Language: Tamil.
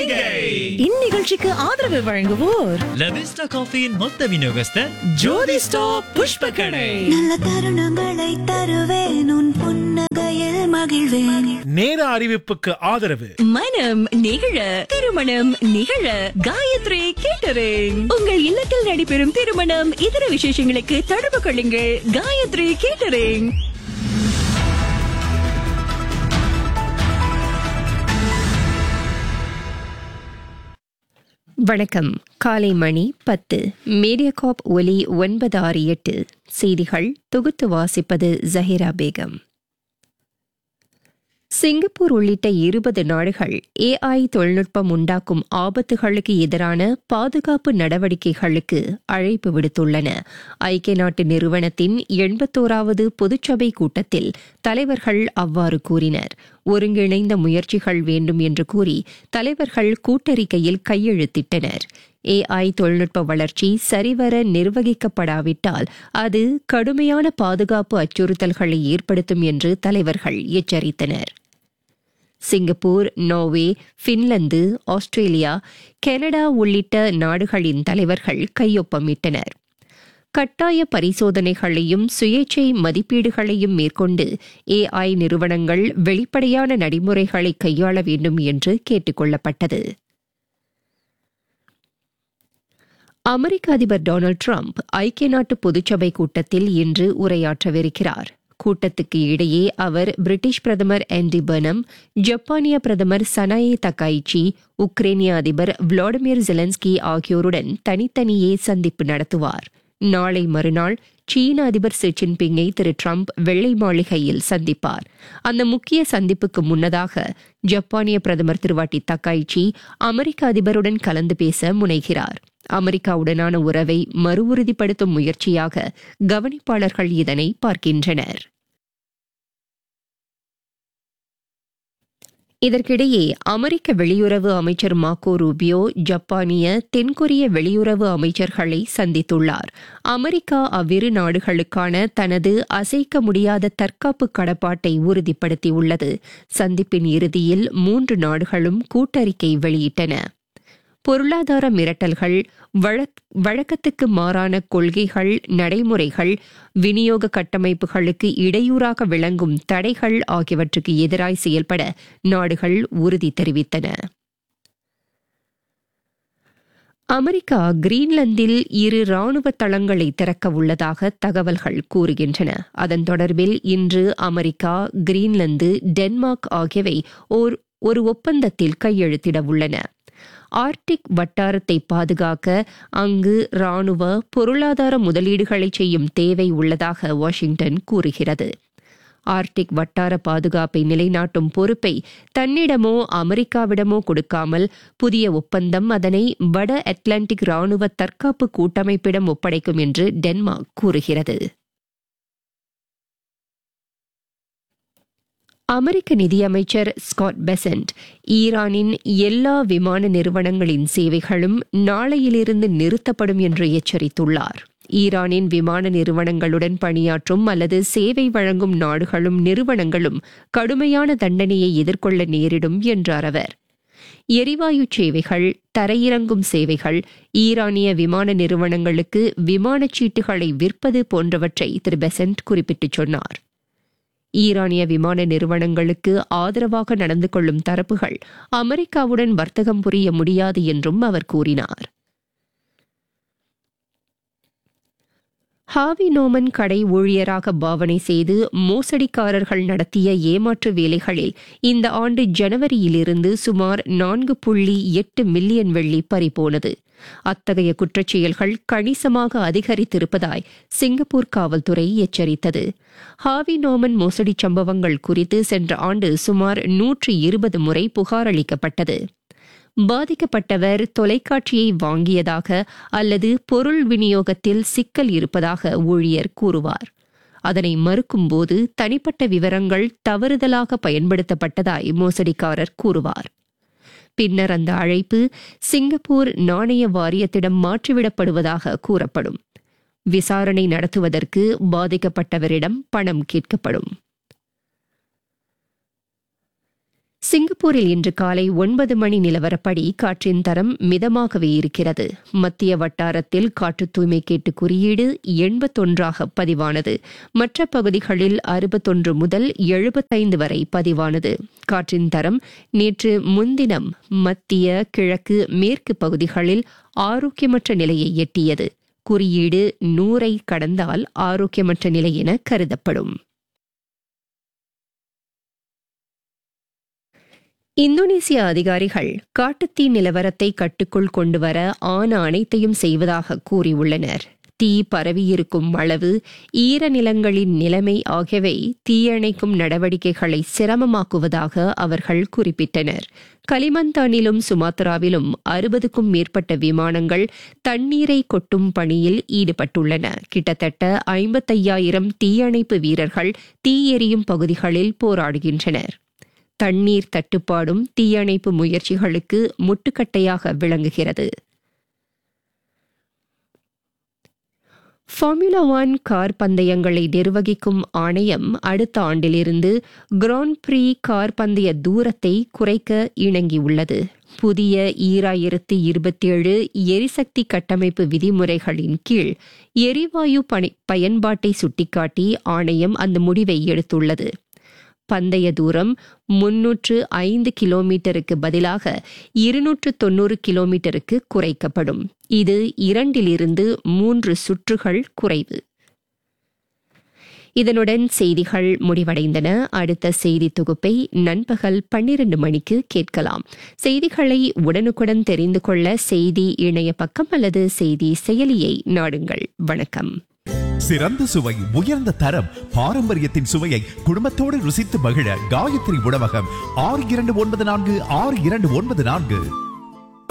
செய்கை இந்நிகழ்ச்சிக்கு ஆதரவு வழங்குவோர் லவிஸ்டா காஃபியின் மொத்த விநியோகஸ்தர் ஜோதி ஸ்டாப் புஷ்ப கடை நல்ல தருணங்களை தருவேன் உன் புன்னகையில் மகிழ்வேன் நேர அறிவிப்புக்கு ஆதரவு மனம் நிகழ திருமணம் நிகழ காயத்ரி கேட்டரிங் உங்கள் இல்லத்தில் நடைபெறும் திருமணம் இதர விசேஷங்களுக்கு தொடர்பு கொள்ளுங்கள் காயத்ரி கேட்டரிங் வணக்கம் காலை மணி பத்து மீடியாகாப் ஒலி ஒன்பது ஆறு எட்டு செய்திகள் தொகுத்து வாசிப்பது ஜஹீரா பேகம் சிங்கப்பூர் உள்ளிட்ட இருபது நாடுகள் ஏஐ தொழில்நுட்பம் உண்டாக்கும் ஆபத்துகளுக்கு எதிரான பாதுகாப்பு நடவடிக்கைகளுக்கு அழைப்பு விடுத்துள்ளன ஐக்கிய நாட்டு நிறுவனத்தின் எண்பத்தோராவது பொதுச்சபை கூட்டத்தில் தலைவர்கள் அவ்வாறு கூறினர் ஒருங்கிணைந்த முயற்சிகள் வேண்டும் என்று கூறி தலைவர்கள் கூட்டறிக்கையில் கையெழுத்திட்டனர் ஏஐ தொழில்நுட்ப வளர்ச்சி சரிவர நிர்வகிக்கப்படாவிட்டால் அது கடுமையான பாதுகாப்பு அச்சுறுத்தல்களை ஏற்படுத்தும் என்று தலைவர்கள் எச்சரித்தனர் Singapore Norway Finland Australia Canada உள்ளிட்ட நாடுகளின் தலைவர்கள் கையொப்பமிட்டனர் கட்டாய பரிசோதனைகளையும் சுயேட்சை மதிப்பீடுகளையும் மேற்கொண்டு ஏஐ நிறுவனங்கள் வெளிப்படையான நடைமுறைகளை கையாள வேண்டும் என்று கேட்டுக் கொள்ளப்பட்டது அமெரிக்க அதிபர் டொனால்டு டிரம்ப் ஐக்கிய நாட்டு பொதுச்சபை கூட்டத்தில் இன்று உரையாற்றவிருக்கிறார் கூட்டத்துக்கு இடையே அவர் பிரிட்டிஷ் பிரதமர் ஆண்டி பர்னம் ஜப்பானிய பிரதமர் சனாயே தக்காயிச்சி உக்ரைனிய அதிபர் விளாடிமிர் ஜெலன்ஸ்கி ஆகியோருடன் தனித்தனியே சந்திப்பு நடத்துவார் நாளை மறுநாள் சீன அதிபர் ஷி ஜின்பிங்கை திரு டிரம்ப் வெள்ளை மாளிகையில் சந்திப்பார் அந்த முக்கிய சந்திப்புக்கு முன்னதாக ஜப்பானிய பிரதமர் திருவாட்டி தக்காயிச்சி அமெரிக்க அதிபருடன் கலந்து பேச முனைகிறார் அமெரிக்காவுடனான உறவை மறு உறுதிப்படுத்தும் முயற்சியாக கவனிப்பாளர்கள் இதனை பார்க்கின்றனர் இதற்கிடையே அமெரிக்க வெளியுறவு அமைச்சர் மாக்கோ ரூபியோ ஜப்பானிய தென்கொரிய வெளியுறவு அமைச்சர்களை சந்தித்துள்ளார் அமெரிக்கா அவ்விரு நாடுகளுக்கான தனது அசைக்க முடியாத தற்காப்பு கடப்பாட்டை உறுதிப்படுத்தியுள்ளது சந்திப்பின் இறுதியில் மூன்று நாடுகளும் கூட்டறிக்கை வெளியிட்டன பொருளாதார மிரட்டல்கள் வழக்கத்துக்கு மாறான கொள்கைகள் நடைமுறைகள் விநியோக கட்டமைப்புகளுக்கு இடையூறாக விளங்கும் தடைகள் ஆகியவற்றுக்கு எதிராய் செயல்பட நாடுகள் உறுதி தெரிவித்தன அமெரிக்கா கிரீன்லாந்தில் இரு ராணுவ தளங்களை திறக்க உள்ளதாக தகவல்கள் கூறுகின்றன அதன் தொடர்பில் இன்று அமெரிக்கா கிரீன்லாந்து டென்மார்க் ஆகியவை ஓர் ஒரு ஒப்பந்தத்தில் கையெழுத்திட உள்ளன ஆர்டிக் வட்டாரத்தை பாதுகாக்க அங்கு ராணுவ பொருளாதார முதலீடுகளை செய்யும் தேவை உள்ளதாக வாஷிங்டன் கூறுகிறது ஆர்டிக் வட்டார பாதுகாப்பை நிலைநாட்டும் பொறுப்பை தன்னிடமோ அமெரிக்காவிடமோ கொடுக்காமல் புதிய ஒப்பந்தம் அதனை வட அட்லாண்டிக் ராணுவ தற்காப்பு கூட்டமைப்பிடம் ஒப்படைக்கும் என்று டென்மார்க் கூறுகிறது அமெரிக்க நிதியமைச்சர் ஸ்காட் பெசன்ட் ஈரானின் எல்லா விமான நிறுவனங்களின் சேவைகளும் நாளையிலிருந்து நிறுத்தப்படும் என்று எச்சரித்துள்ளார் ஈரானின் விமான நிறுவனங்களுடன் பணியாற்றும் அல்லது சேவை வழங்கும் நாடுகளும் நிறுவனங்களும் கடுமையான தண்டனையை எதிர்கொள்ள நேரிடும் என்றார் அவர் எரிவாயு சேவைகள் தரையிறங்கும் சேவைகள் ஈரானிய விமான நிறுவனங்களுக்கு விமானச் சீட்டுகளை விற்பது போன்றவற்றை திரு பெசன்ட் குறிப்பிட்டுச் சொன்னார் ஈரானிய விமான நிறுவனங்களுக்கு ஆதரவாக நடந்து கொள்ளும் தரப்புகள் அமெரிக்காவுடன் வர்த்தகம் புரிய முடியாது என்றும் அவர் கூறினார் ஹாவி நோமன் கடை ஊழியராக பாவனை செய்து மோசடிக்காரர்கள் நடத்திய ஏமாற்று வேலைகளில் இந்த ஆண்டு ஜனவரியிலிருந்து சுமார் நான்கு புள்ளி எட்டு மில்லியன் வெள்ளி பறிபோனது அத்தகைய குற்றச்செயல்கள் கணிசமாக அதிகரித்திருப்பதாய் சிங்கப்பூர் காவல்துறை எச்சரித்தது ஹாவி நோமன் மோசடி சம்பவங்கள் குறித்து சென்ற ஆண்டு சுமார் நூற்று இருபது முறை புகார் அளிக்கப்பட்டது பாதிக்கப்பட்டவர் தொலைக்காட்சியை வாங்கியதாக அல்லது பொருள் விநியோகத்தில் சிக்கல் இருப்பதாக ஊழியர் கூறுவார் அதனை மறுக்கும்போது தனிப்பட்ட விவரங்கள் தவறுதலாக பயன்படுத்தப்பட்டதாய் மோசடிக்காரர் கூறுவார் பின்னர் அந்த அழைப்பு சிங்கப்பூர் நாணய வாரியத்திடம் மாற்றிவிடப்படுவதாக கூறப்படும் விசாரணை நடத்துவதற்கு பாதிக்கப்பட்டவரிடம் பணம் கேட்கப்படும் சிங்கப்பூரில் இன்று காலை ஒன்பது மணி நிலவரப்படி காற்றின் தரம் மிதமாகவே இருக்கிறது மத்திய வட்டாரத்தில் காற்று தூய்மை கேட்டு குறியீடு எண்பத்தொன்றாக பதிவானது மற்ற பகுதிகளில் அறுபத்தொன்று முதல் எழுபத்தைந்து வரை பதிவானது காற்றின் தரம் நேற்று முன்தினம் மத்திய கிழக்கு மேற்கு பகுதிகளில் ஆரோக்கியமற்ற நிலையை எட்டியது குறியீடு நூறை கடந்தால் ஆரோக்கியமற்ற நிலை என கருதப்படும் இந்தோனேசிய அதிகாரிகள் காட்டுத்தீ நிலவரத்தை கட்டுக்குள் கொண்டுவர ஆன அனைத்தையும் செய்வதாக கூறியுள்ளனர் தீ பரவியிருக்கும் அளவு ஈரநிலங்களின் நிலைமை ஆகியவை தீயணைக்கும் நடவடிக்கைகளை சிரமமாக்குவதாக அவர்கள் குறிப்பிட்டனர் கலிமந்தானிலும் சுமாத்ராவிலும் அறுபதுக்கும் மேற்பட்ட விமானங்கள் தண்ணீரை கொட்டும் பணியில் ஈடுபட்டுள்ளன கிட்டத்தட்ட ஐம்பத்தையாயிரம் தீயணைப்பு வீரர்கள் தீ எரியும் பகுதிகளில் போராடுகின்றனர் தண்ணீர் தட்டுப்பாடும் தீயணைப்பு முயற்சிகளுக்கு முட்டுக்கட்டையாக விளங்குகிறது ஃபார்முலா ஒன் கார் பந்தயங்களை நிர்வகிக்கும் ஆணையம் அடுத்த ஆண்டிலிருந்து கிராண்ட் ப்ரீ கார் பந்தய தூரத்தை குறைக்க இணங்கியுள்ளது புதிய ஈராயிரத்து இருபத்தேழு எரிசக்தி கட்டமைப்பு விதிமுறைகளின் கீழ் எரிவாயு பணி பயன்பாட்டை சுட்டிக்காட்டி ஆணையம் அந்த முடிவை எடுத்துள்ளது பந்தய தூரம் முன்னூற்று ஐந்து கிலோமீட்டருக்கு பதிலாக இருநூற்று தொன்னூறு கிலோமீட்டருக்கு குறைக்கப்படும் இது இரண்டிலிருந்து மூன்று சுற்றுகள் குறைவு இதனுடன் செய்திகள் முடிவடைந்தன அடுத்த செய்தி தொகுப்பை நண்பகல் பன்னிரண்டு மணிக்கு கேட்கலாம் செய்திகளை உடனுக்குடன் தெரிந்து கொள்ள செய்தி இணைய பக்கம் அல்லது செய்தி செயலியை நாடுங்கள் வணக்கம் சிறந்த சுவை உயர்ந்த தரம் பாரம்பரியத்தின் சுவையை குடும்பத்தோடு ருசித்து மகிழ காயத்ரி உணவகம் ஆறு இரண்டு ஒன்பது நான்கு ஆறு இரண்டு ஒன்பது நான்கு